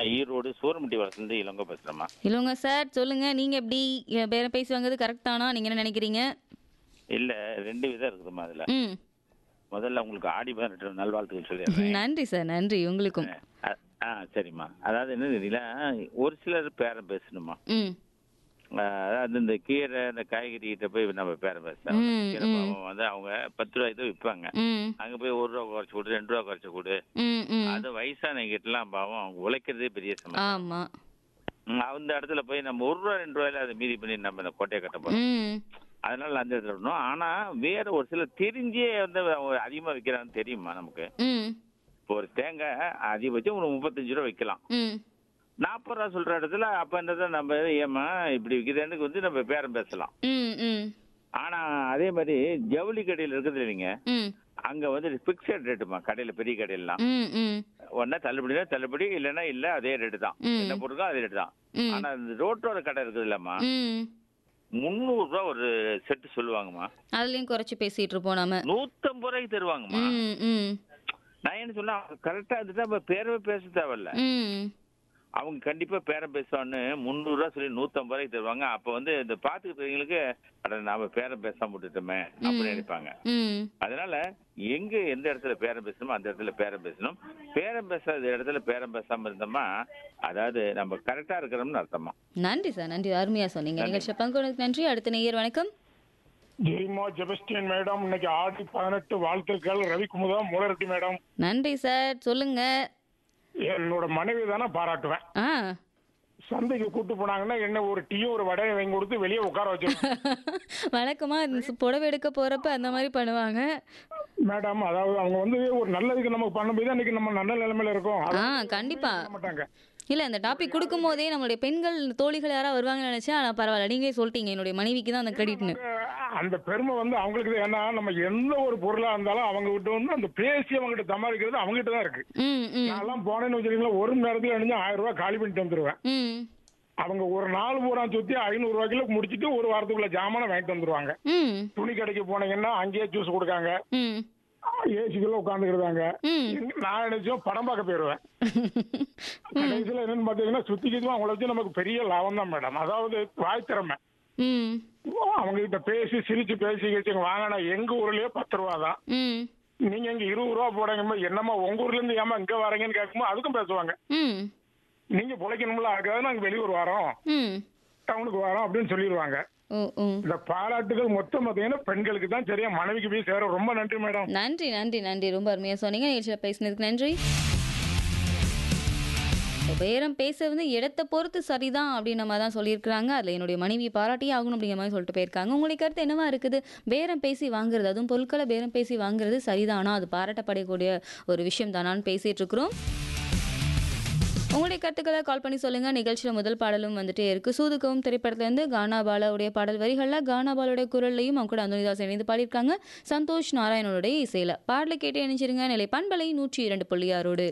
ஈரோடு சூரமுட்டி வளர்ந்து இளங்க பேசுறேம்மா இல்லைங்க சார் சொல்லுங்க நீங்க எப்படி எ, பேரம் பேசி வாங்குறது கரெக்ட் தானா நீங்க என்ன நினைக்கிறீங்க இல்ல ரெண்டு விதம் இருக்குதும்மா அதுல ம் முதல்ல உங்களுக்கு ஆடி பதினெட்டு நல்வாழ்த்துக்கள் சொல்லிடுறேன் நன்றி சார் நன்றி உங்களுக்கும் அ- ஆ சரிம்மா அதாவது என்ன தெரியல ஒரு சிலர் பேரம் பேசணுமா ம் அஹ் அதாவது இந்த கீரை இந்த காய்கறி கிட்ட போய் நம்ம பேரம் பேசலாம் ம், கீரை ம். பாவம் வந்து அவங்க பத்து ரூபாய்க்கு தான் விற்பாங்க ம் அங்க போய் ஒரு ரூபா குறைச்சு கொடு ரெண்டு ரூபா குறைச்சு கொடு ம் ம் அது வயசானவங்க கிட்டலாம் பாவம் அவங்க உழைக்கிறதே பெரிய சமயம் ஆமா அந்த இடத்துல போய் நம்ம ஒரு ரூபா ரெண்டு ரூபாயில அதை மீதி பண்ணி நம்ம இந்த கோட்டையை கட்ட போறோம் ம் அதனால அந்த இடத்துல விடணும் ஆனா வேற ஒரு சில தெரிஞ்சே வந்து அவங்க அதிகமா விற்கிறான்னு தெரியுமா நமக்கு ம் இப்போ ஒரு தேங்காய் அதிகபட்சம் ஒரு முப்பத்தஞ்சு ரூபா விற்கலாம் ம் நாற்பது ரூபா சொல்ற இடத்துல அப்ப என்னதான் நம்ம ஏமா இப்படி விற்கிறதுக்கு வந்து நம்ம பேரம் பேசலாம் ம் ம் ஆனா அதே மாதிரி ஜவுளி கடையில் இருக்குது இல்லைங்க ம் அங்க வந்து பிக்சட் ரேட்டுமா கடையில பெரிய கடையிலாம் ம் ம் ஒன்னா தள்ளுபடினா தள்ளுபடி இல்லைன்னா இல்ல அதே ரேட்டு தான் ம். என்ன பொருட்கள் அதே ரேட்டு தான் ம். ஆனா இந்த ரோட்டோர கடை இருக்குது இல்லம்மா ம் முந்நூறு ரூபா ஒரு செட்டு சொல்லுவாங்கம்மா அதுலயும் குறைச்சு பேசிட்டு இருப்போம் நாம நூத்தம்பது ரூபாய்க்கு தருவாங்கம்மா ம் ம் நான் என்ன சொன்னா கரெக்டா இருந்துட்டு நம்ம பேரவே பேச தேவையில்ல ம் அவங்க கண்டிப்பா பேரம் பேசுவான்னு முந்நூறு ரூபா சொல்லி நூத்தம்பது ரூபாய்க்கு தருவாங்க அப்ப வந்து இந்த பாத்துக்கிட்டவங்களுக்கு அட நாம பேரம் பேசாம விட்டுட்டோமே அப்படின்னு நினைப்பாங்க ம் அதனால எங்க எந்த இடத்துல பேரம் பேசணுமோ அந்த இடத்துல பேரம் பேசணும் பேரம் பேசாத இடத்துல பேரம் பேசாம இருந்தோமா அதாவது நம்ம கரெக்டா இருக்கிறோம்னு அர்த்தமா நன்றி சார் நன்றி அருமையா சொன்னீங்க நிகழ்ச்சி பங்குனதுக்கு நன்றி அடுத்த நேயர் வணக்கம் ஜெய்மா ஜெபஸ்டியன் மேடம் இன்னைக்கு ஆடி பதினெட்டு வாழ்த்துக்கள் ரவிக்குமுதா மூலரெட்டி மேடம் நன்றி சார் சொல்லுங்க என்னோட மனைவி தானே பாராட்டுவேன் ஆ சந்தைக்கு கூட்டு போனாங்கன்னா என்ன ஒரு டீயும் ஒரு வடையும் வாங்கி கொடுத்து வெளியே உட்கார வச்சிருவேன் வழக்கமா இந்த சு- புடவை எடுக்க போறப்ப அந்த மாதிரி பண்ணுவாங்க மேடம் அதாவது அவங்க வந்து ஒரு நல்லதுக்கு நமக்கு பண்ணும்போது அன்னைக்கு நம்ம நல்ல நிலைமையில இருக்கோம் ஆ அதை கண்டிப்பா பண்ண மாட்டாங்க இல்ல இந்த டாபிக் கொடுக்கும் போதே நம்மளுடைய பெண்கள் தோழிகள் யாராவது வருவாங்கன்னு நினைச்சேன் ஆனா பரவாயில்ல நீங்களே சொல்லிட்டீங்க என்னுடைய மனைவிக்கு தான் அந்த கிரெடிட்னு அந்த பெருமை வந்து அவங்களுக்கு தான். ஏன்னா நம்ம எந்த ஒரு பொருளா இருந்தாலும் அவங்க கிட்ட வந்து அந்த பேசி அவங்க கிட்ட சமாளிக்கிறது அவங்க கிட்ட தான் இருக்கு ம் ம் நான்லாம் போனேன்னு வச்சுக்கீங்களா ஒரு நேரத்துல அணிஞ்சு ஆயிரம் ரூபாய் காலி பண்ணிட்டு வந்துருவேன் ம் அவங்க ஒரு நாள் பூரா சுத்தி ஐநூறு ரூபாய்க்குள்ள முடிச்சிட்டு ஒரு வாரத்துக்குள்ள ஜாமானை வாங்கிட்டு வந்துருவாங்க ம் துணி கடைக்கு போனீங்கன்னா அங்கேயே ஜூஸ் கொடுக்காங்க ம் ஏசிக்குள்ள உட்காந்துக்கிடுவாங்க ம் நான் நினைச்சோம் படம் பார்க்க போயிருவேன் கடைசியில் என்னன்னு பாத்தீங்கன்னா சுத்திக்கிட்டு அவங்கள வச்சு நமக்கு பெரிய லாபம் தான் மேடம் அதாவது வாய் திறமை ம் அவங்க கிட்ட பேசி சிரிச்சு பேசி வச்சுங்க வாங்கினா எங்க ஊர்லயே பத்து ரூபா தான் ம் நீங்க இங்க இருபது ரூபா போடுங்க என்னம்மா உங்க ஊர்ல இருந்து ஏமா இங்க வரீங்கன்னு கேட்கும்போது அதுக்கும் பேசுவாங்க ம் நீங்க பிழைக்கணும்ல அதுக்காக நாங்க வெளியூர் வரோம் ம் டவுனுக்கு வரோம் அப்படின்னு சொல்லிடுவாங்க ஓ ஓ இந்த பாராட்டுகள் மொத்தம் பார்த்தீங்கன்னா பெண்களுக்கு தான் சரியா மனைவிக்கு போய் சேரும் ரொம்ப நன்றி மேடம் நன்றி நன்றி நன்றி ரொம்ப அருமையாக சொன்னீங்க நிகழ்ச்சியில் பேசினதுக்கு நன்றி இப்போ பேரம் பேச வந்து இடத்தை பொறுத்து சரிதான் அப்படின்னு நம்ம தான் சொல்லியிருக்கிறாங்க அதில் என்னுடைய மனைவி பாராட்டியே ஆகணும் அப்படிங்கிற மாதிரி சொல்லிட்டு போயிருக்காங்க உங்களுடைய கருத்து என்னவா இருக்குது பேரம் பேசி வாங்குறது அதுவும் பொருட்களை பேரம் பேசி வாங்குறது சரிதானா அது பாராட்டப்படக்கூடிய ஒரு விஷயம் தானான்னு பேசிட்டு இருக்கிறோம் உங்களுடைய கருத்துக்களை கால் பண்ணி சொல்லுங்க நிகழ்ச்சியில் முதல் பாடலும் வந்துட்டே இருக்கு சூதுக்கவும் திரைப்படத்துலேருந்து கானா பாலாவுடைய பாடல் வரிகளில் கானா பாலாவுடைய குரல்லையும் அவங்க கூட அந்தோனிதாஸ் இணைந்து பாடியிருக்காங்க சந்தோஷ் நாராயணனுடைய இசையில பாடலை கேட்டு இணைச்சிருங்க நிலை பண்பலை நூற்றி இரண்டு புள்ளி ஆறோடு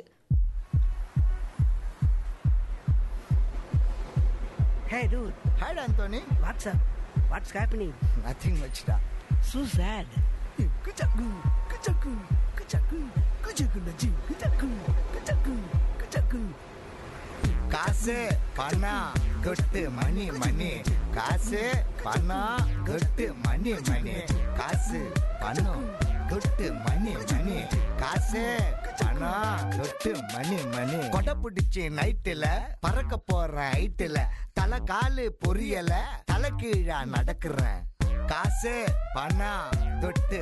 Hey dude, Hi, Anthony. what's up? What's happening? Nothing much, da. So sad. Kuchaku, kuchaku, kuchaku, kuchaku nachi, kuchaku, kuchaku, kuchaku. காசு பணம் கொட்டு மணி மணி காசு பணம் கொட்டு மணி மணி காசு பணம் கொட்டு மணி மணி காசு பணம் கொட்டு மணி மணி கொடை பிடிச்சி நைட்டுல பறக்க போற ஹைட்டுல தலை காலு பொரியல தலை கீழா நடக்கிறேன் காசு பணம் தொட்டு